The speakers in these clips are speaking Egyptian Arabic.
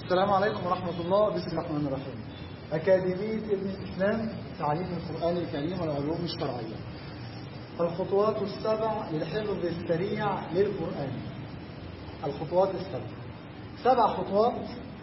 السلام عليكم ورحمة الله بسم الله الرحمن الرحيم أكاديمية ابن الإسلام تعليم القرآن الكريم والعلوم الشرعية الخطوات السبع للحفظ السريع للقرآن الخطوات السبع سبع خطوات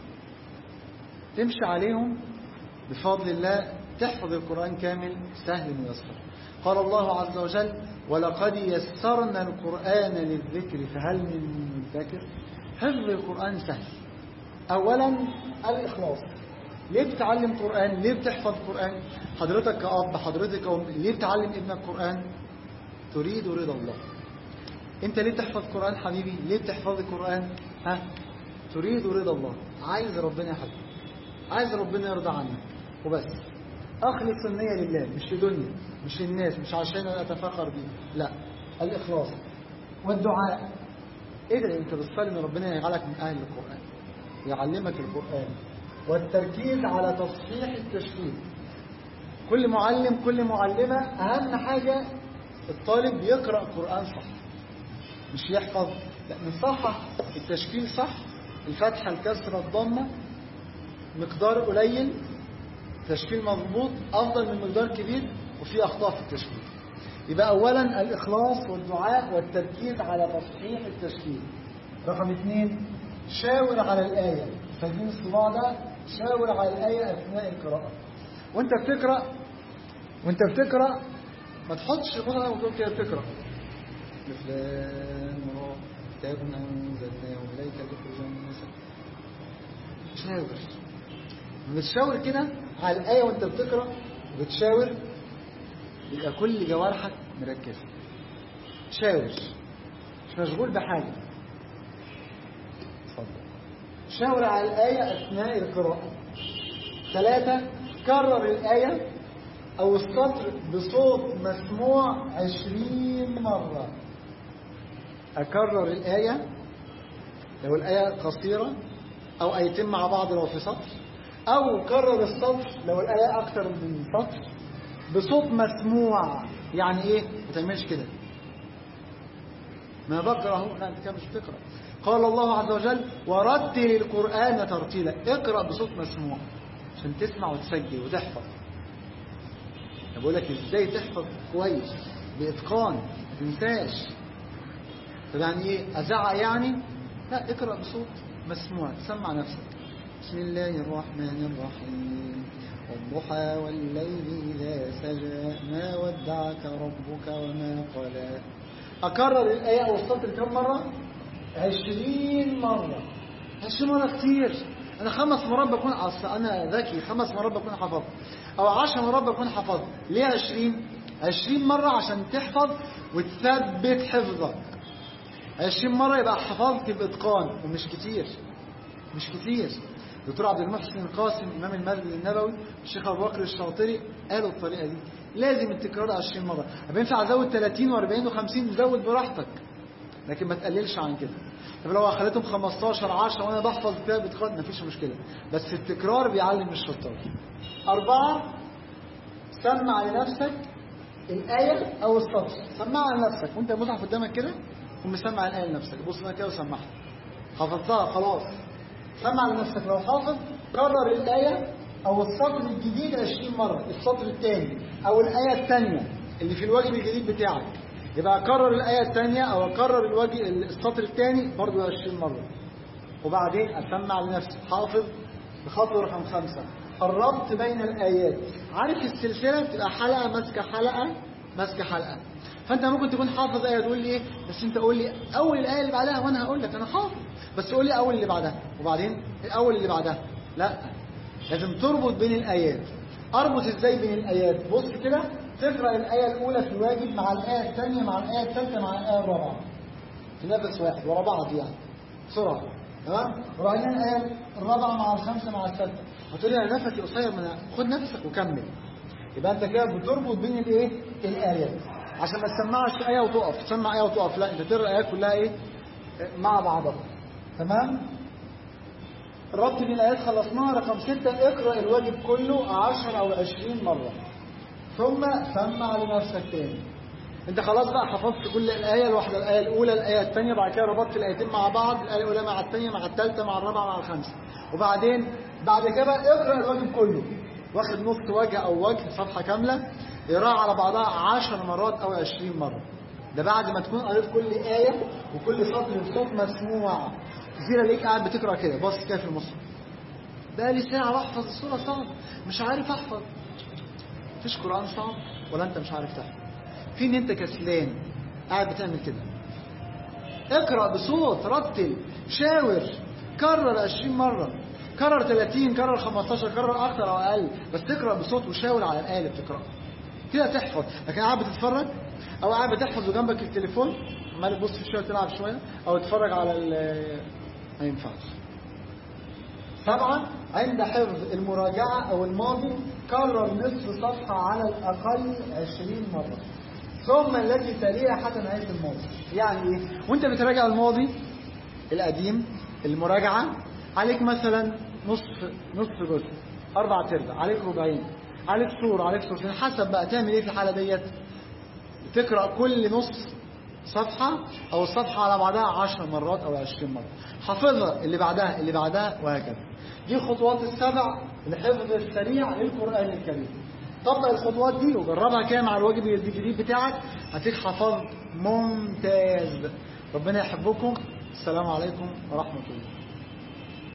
تمشي عليهم بفضل الله تحفظ القرآن كامل سهل ويسر قال الله عز وجل ولقد يسرنا القرآن للذكر فهل من مدكر حفظ القرآن سهل أولا الإخلاص ليه بتعلم قرآن ليه بتحفظ قرآن حضرتك كأب حضرتك كأم ليه بتعلم ابنك قرآن تريد رضا الله انت ليه تحفظ قرآن حبيبي ليه بتحفظ القرآن ها تريد رضا الله عايز ربنا يا حبيبي عايز ربنا يرضى عنك وبس أخلص النية لله مش لدنيا مش للناس مش عشان أتفاخر بيه لا الإخلاص والدعاء ادعي انت بتصلي ان ربنا يجعلك من أهل القرآن يعلمك القرآن والتركيز على تصحيح التشكيل كل معلم كل معلمة أهم حاجة الطالب يقرأ القرآن صح مش يحفظ لا نصحح التشكيل صح الفتحة الكسرة الضمة مقدار قليل تشكيل مضبوط أفضل من مقدار كبير وفي أخطاء في التشكيل يبقى أولا الإخلاص والدعاء والتركيز على تصحيح التشكيل رقم اثنين شاور على الآية فاهمين الصباع ده شاور على الآية أثناء القراءة وانت بتقرأ وانت بتقرأ ما تحطش مثلا وتقول كده بتقرأ مثلان را كتاب أنزلناه إليك لتخرج الناس شاور بتشاور كده على الآية وانت بتقرأ بتشاور يبقى كل جوارحك مركزة شاور مش مشغول بحاجة اتفضل شاور على الآية أثناء القراءة ثلاثة كرر الآية أو السطر بصوت مسموع عشرين مرة أكرر الآية لو الآية قصيرة أو آيتين مع بعض لو في سطر أو كرر السطر لو الآية أكثر من سطر بصوت مسموع يعني إيه ما تعملش كده ما بقرأ اهو لا أنت كده مش بتقرأ قال الله عز وجل ورتل القرآن ترتيلا اقرأ بصوت مسموع عشان تسمع وتسجل وتحفظ بقول لك ازاي تحفظ كويس بإتقان ما تنساش طب يعني ايه أزعق يعني لا اقرأ بصوت مسموع تسمع نفسك بسم الله الرحمن الرحيم والضحى والليل إذا سجى ما ودعك ربك وما قلى أكرر الآية أو السطر كم مرة عشرين مرة عشرين مرة كتير أنا خمس مرات بكون أصل أنا ذكي خمس مرات بكون حفظت أو عشر مرات بكون حفظت ليه عشرين عشرين مرة عشان تحفظ وتثبت حفظك عشرين مرة يبقى حفظت بإتقان ومش كتير مش كتير دكتور عبد المحسن القاسم إمام المسجد النبوي الشيخ أبو بكر الشاطري قالوا الطريقة دي لازم التكرار 20 مرة طب ينفع أزود 30 و40 و50 زود براحتك لكن ما تقللش عن كده طب لو خليتهم 15 10 وانا بحفظ كتاب اتقان مفيش مشكلة بس التكرار بيعلم الشطار أربعة سمع لنفسك الآية أو السطر سمعها لنفسك وانت المصحف قدامك كده ومسمع الآية لنفسك بص انا كده وسمعها حفظتها خلاص سمع لنفسك لو حافظ كرر الآية أو السطر الجديد 20 مرة السطر الثاني أو الآية الثانية اللي في الواجب الجديد بتاعك يبقى أكرر الآية الثانية أو أكرر الواجب السطر الثاني برضه 20 مرة وبعدين أسمع لنفسي حافظ بخطوة رقم خمسة الربط بين الآيات عارف السلسلة بتبقى حلقة ماسكة حلقة ماسكة حلقة فأنت ممكن تكون حافظ آية تقول لي إيه بس أنت قول لي أول الآية اللي بعدها وأنا هقول لك أنا حافظ بس قول لي أول اللي بعدها وبعدين الأول اللي بعدها لا لازم تربط بين الآيات أربط إزاي بين الآيات بص كده تقرأ الآية الأولى في الواجب مع الآية الثانية مع الآية الثالثة مع الآية الرابعة في نفس واحد ورا بعض يعني بسرعة تمام وبعدين الآية الرابعة مع الخامسة مع السادسة هتقول لي أنا نفسي قصير من خد نفسك وكمل يبقى أنت كده بتربط بين الإيه الآيات عشان ما تسمعش آية وتقف تسمع آية وتقف لا أنت تقرأ الآيات كلها إيه مع بعضها تمام الربط بين الآيات خلصناها رقم ستة اقرأ الواجب كله عشر أو عشرين مرة ثم سمع لنفسك تاني انت خلاص بقى حفظت كل الآية الواحدة الآية الأولى الآية الثانية بعد كده ربطت الآيتين مع بعض الآية الأولى مع الثانية مع الثالثة مع الرابعة مع الخامسة وبعدين بعد كده بقى اقرأ الواجب كله واخد نص وجه أو وجه صفحة كاملة اقراها على بعضها 10 مرات أو 20 مرة ده بعد ما تكون قريت كل آية وكل سطر بصوت مسموع كتير ليك قاعد بتقرأ كده بص كده في المصحف بقى لي ساعة بحفظ السورة صعب مش عارف أحفظ مفيش قرآن صعب ولا أنت مش عارف تحفظ في إن أنت كسلان قاعد بتعمل كده اقرأ بصوت رتل شاور كرر 20 مرة كرر 30 كرر 15 كرر أكتر أو أقل بس تقرأ بصوت وشاور على الآية اللي بتقرأها كده تحفظ لكن قاعد بتتفرج أو قاعد بتحفظ وجنبك التليفون عمال تبص في شوية تلعب شوية أو تتفرج على ال ما ينفعش طبعا عند حفظ المراجعة أو الماضي كرر نصف صفحة على الأقل 20 مرة ثم التي تليها حتى نهاية الماضي يعني إيه؟ وانت بتراجع الماضي القديم المراجعة عليك مثلا نصف نصف جزء أربع تربع عليك ربعين عليك سورة عليك سورتين حسب بقى تعمل إيه في الحالة ديت تقرأ كل نص صفحة أو الصفحة على بعضها عشر مرات أو عشرين مرة حافظها اللي بعدها اللي بعدها وهكذا دي خطوات السبع لحفظ السريع للقرآن الكريم طبق الخطوات دي وجربها كده مع الواجب الجديد بتاعك هتلاقيك حفظت ممتاز ربنا يحبكم السلام عليكم ورحمة الله